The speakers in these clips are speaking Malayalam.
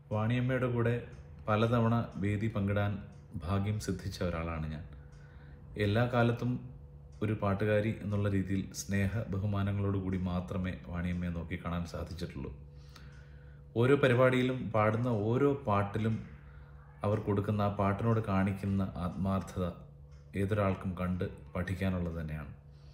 വാണിയമ്മയുടെ കൂടെ പലതവണ വേദി പങ്കിടാൻ ഭാഗ്യം സിദ്ധിച്ച ഒരാളാണ് ഞാൻ എല്ലാ കാലത്തും ഒരു പാട്ടുകാരി എന്നുള്ള രീതിയിൽ സ്നേഹ ബഹുമാനങ്ങളോടുകൂടി മാത്രമേ വാണിയമ്മയെ നോക്കിക്കാണാൻ സാധിച്ചിട്ടുള്ളൂ ഓരോ പരിപാടിയിലും പാടുന്ന ഓരോ പാട്ടിലും അവർ കൊടുക്കുന്ന ആ പാട്ടിനോട് കാണിക്കുന്ന ആത്മാർത്ഥത ഏതൊരാൾക്കും കണ്ട് പഠിക്കാനുള്ളത് തന്നെയാണ്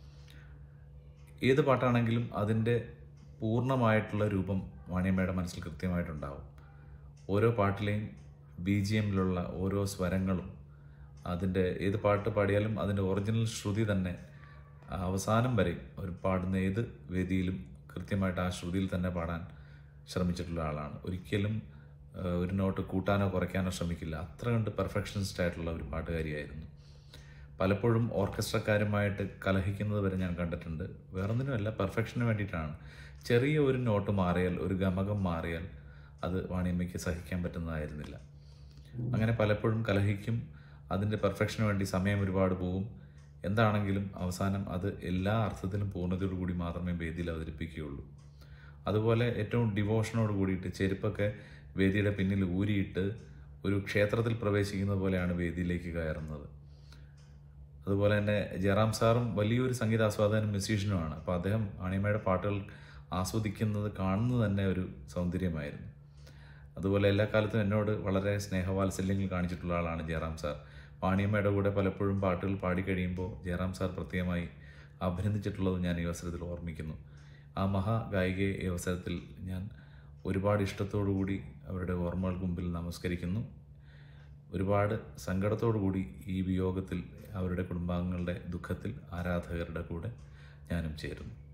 ഏത് പാട്ടാണെങ്കിലും അതിൻ്റെ പൂർണ്ണമായിട്ടുള്ള രൂപം വാണിയമ്മയുടെ മനസ്സിൽ കൃത്യമായിട്ടുണ്ടാവും ഓരോ പാട്ടിലെയും ബി ജി എമ്മിലുള്ള ഓരോ സ്വരങ്ങളും അതിൻ്റെ ഏത് പാട്ട് പാടിയാലും അതിൻ്റെ ഒറിജിനൽ ശ്രുതി തന്നെ അവസാനം വരെ ഒരു പാടുന്ന ഏത് വേദിയിലും കൃത്യമായിട്ട് ആ ശ്രുതിയിൽ തന്നെ പാടാൻ ശ്രമിച്ചിട്ടുള്ള ആളാണ് ഒരിക്കലും ആ, ഒരു നോട്ട് കൂട്ടാനോ കുറയ്ക്കാനോ ശ്രമിക്കില്ല അത്ര കണ്ട് പെർഫെക്ഷനിസ്റ്റ് ആയിട്ടുള്ള ഒരു പാട്ടുകാരിയായിരുന്നു പലപ്പോഴും ഓർക്കസ്ട്രക്കാരുമായിട്ട് കലഹിക്കുന്നത് വരെ ഞാൻ കണ്ടിട്ടുണ്ട് വേറൊന്നിനുമല്ല പെർഫെക്ഷന് വേണ്ടിയിട്ടാണ് ചെറിയ ഒരു നോട്ട് മാറിയാൽ ഒരു ഗമകം മാറിയാൽ അത് വാണിയമ്മയ്ക്ക് സഹിക്കാൻ പറ്റുന്നതായിരുന്നില്ല അങ്ങനെ പലപ്പോഴും കലഹിക്കും അതിൻ്റെ പെർഫെക്ഷന് വേണ്ടി സമയം ഒരുപാട് പോകും എന്താണെങ്കിലും അവസാനം അത് എല്ലാ അർത്ഥത്തിലും പൂർണ്ണതയോടുകൂടി മാത്രമേ വേദിയിൽ അവതരിപ്പിക്കുകയുള്ളൂ അതുപോലെ ഏറ്റവും ഡിവോഷനോട് കൂടിയിട്ട് ചെരുപ്പൊക്കെ വേദിയുടെ പിന്നിൽ ഊരിയിട്ട് ഒരു ക്ഷേത്രത്തിൽ പ്രവേശിക്കുന്നത് പോലെയാണ് വേദിയിലേക്ക് കയറുന്നത് അതുപോലെ തന്നെ ജയറാം സാറും വലിയൊരു സംഗീതാസ്വാദകനും മ്യൂസീഷ്യനുമാണ് അപ്പോൾ അദ്ദേഹം അണിമയുടെ പാട്ടുകൾ ആസ്വദിക്കുന്നത് കാണുന്നത് തന്നെ ഒരു സൗന്ദര്യമായിരുന്നു അതുപോലെ എല്ലാ കാലത്തും എന്നോട് വളരെ സ്നേഹവാത്സല്യങ്ങൾ കാണിച്ചിട്ടുള്ള ആളാണ് ജയറാം സാർ വാണിയമ്മയുടെ കൂടെ പലപ്പോഴും പാട്ടുകൾ പാടിക്കഴിയുമ്പോൾ ജയറാം സാർ പ്രത്യേകമായി അഭിനന്ദിച്ചിട്ടുള്ളത് ഞാൻ ഈ അവസരത്തിൽ ഓർമ്മിക്കുന്നു ആ മഹാഗായികയെ ഈ അവസരത്തിൽ ഞാൻ ഒരുപാട് ഇഷ്ടത്തോടു കൂടി അവരുടെ ഓർമ്മകൾക്ക് മുമ്പിൽ നമസ്കരിക്കുന്നു ഒരുപാട് സങ്കടത്തോടു കൂടി ഈ വിയോഗത്തിൽ അവരുടെ കുടുംബാംഗങ്ങളുടെ ദുഃഖത്തിൽ ആരാധകരുടെ കൂടെ ഞാനും ചേരുന്നു